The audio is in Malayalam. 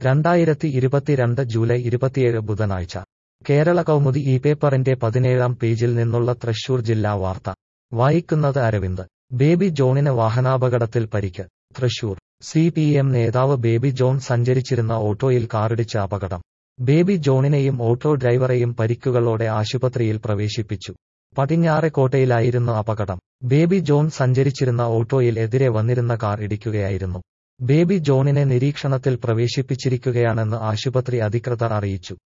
രണ്ടായിരത്തി ഇരുപത്തിരണ്ട് ജൂലൈ ഇരുപത്തിയേഴ് ബുധനാഴ്ച കേരള കൗമുദി ഈ പേപ്പറിന്റെ പതിനേഴാം പേജിൽ നിന്നുള്ള തൃശൂർ ജില്ലാ വാർത്ത വായിക്കുന്നത് അരവിന്ദ് ബേബി ജോണിന് വാഹനാപകടത്തിൽ പരിക്ക് തൃശൂർ സി പി എം നേതാവ് ബേബി ജോൺ സഞ്ചരിച്ചിരുന്ന ഓട്ടോയിൽ കാറിടിച്ച അപകടം ബേബി ജോണിനെയും ഓട്ടോ ഡ്രൈവറെയും പരിക്കുകളോടെ ആശുപത്രിയിൽ പ്രവേശിപ്പിച്ചു പടിഞ്ഞാറെക്കോട്ടയിലായിരുന്നു അപകടം ബേബി ജോൺ സഞ്ചരിച്ചിരുന്ന ഓട്ടോയിൽ എതിരെ വന്നിരുന്ന കാർ ഇടിക്കുകയായിരുന്നു ബേബി ജോണിനെ നിരീക്ഷണത്തിൽ പ്രവേശിപ്പിച്ചിരിക്കുകയാണെന്ന് ആശുപത്രി അധികൃതർ അറിയിച്ചു